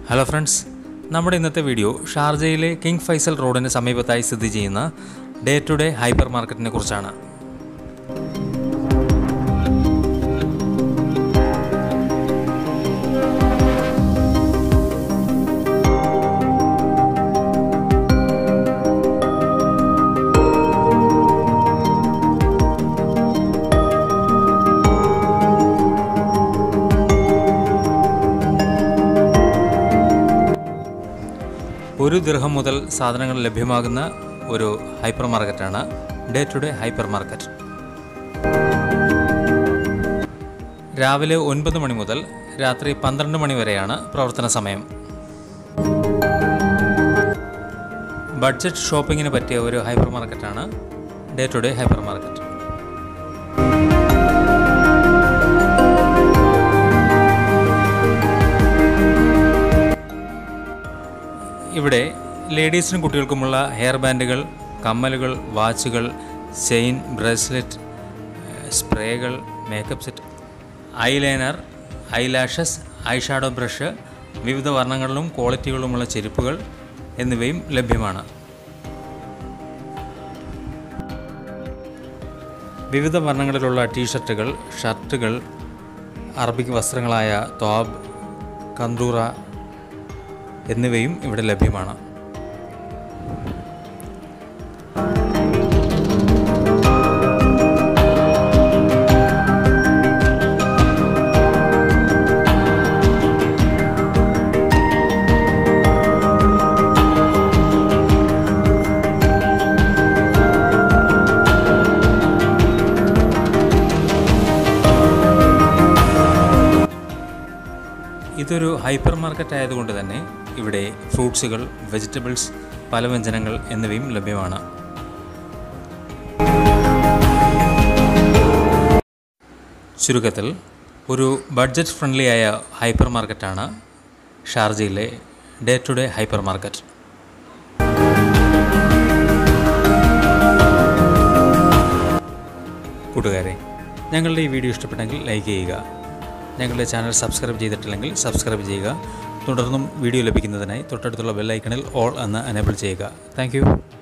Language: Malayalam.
ഹലോ ഫ്രണ്ട്സ് നമ്മുടെ ഇന്നത്തെ വീഡിയോ ഷാർജയിലെ കിങ് ഫൈസൽ റോഡിന് സമീപത്തായി സ്ഥിതി ചെയ്യുന്ന ഡേ ടു ഡേ ഹൈപ്പർ മാർക്കറ്റിനെ കുറിച്ചാണ് ഒരു ദിർഹം മുതൽ സാധനങ്ങൾ ലഭ്യമാകുന്ന ഒരു ഹൈപ്പർ മാർക്കറ്റാണ് day to day hyper market രാവിലെ ഒൻപത് മണി മുതൽ രാത്രി പന്ത്രണ്ട് മണി വരെയാണ് പ്രവർത്തന സമയം ബഡ്ജറ്റ് ഷോപ്പിങ്ങിന് പറ്റിയ ഒരു ഹൈപ്പർ മാർക്കറ്റാണ് day to day hyper market ഇവിടെ ലേഡീസിനും കുട്ടികൾക്കുമുള്ള ഹെയർ ബാൻഡുകൾ കമ്മലുകൾ വാച്ചുകൾ ചെയിൻ ബ്രേസ്ലെറ്റ് സ്പ്രേകൾ makeup set eyeliner eyelashes eyeshadow brush വിവിധ വർണ്ണങ്ങളിലും ക്വാളിറ്റികളുമുള്ള ചെരുപ്പുകൾ എന്നിവയും ലഭ്യമാണ് വിവിധ വർണ്ണങ്ങളിലുള്ള ടീഷർട്ടുകൾ ഷർട്ടുകൾ അറബിക് വസ്ത്രങ്ങളായ തോബ് കന്തൂറ എന്നിവയും ഇവിടെ ലഭ്യമാണ് ഇതൊരു ഹൈപ്പർ മാർക്കറ്റ് ആയതുകൊണ്ട് തന്നെ ഇവിടെ ഫ്രൂട്ട്സുകൾ വെജിറ്റബിൾസ് പലവ്യഞ്ജനങ്ങൾ എന്നിവയും ലഭ്യമാണ് ചുരുക്കത്തിൽ ഒരു ബഡ്ജറ്റ് ഫ്രണ്ട്ലി ആയ ഹൈപ്പർ മാർക്കറ്റാണ് ഷാർജയിലെ day to day hyper market കൂട്ടുകാരെ ഞങ്ങളുടെ ഈ വീഡിയോ ഇഷ്ടപ്പെട്ടെങ്കിൽ ലൈക്ക് ചെയ്യുക ഞങ്ങളുടെ ചാനൽ സബ്സ്ക്രൈബ് ചെയ്തിട്ടില്ലെങ്കിൽ സബ്സ്ക്രൈബ് ചെയ്യുക തുടർന്നും വീഡിയോ ലഭിക്കുന്നതിനായി തൊട്ടടുത്തുള്ള ബെല്ലൈക്കണിൽ ഓൾ എന്ന് എനേബിൾ ചെയ്യുക താങ്ക്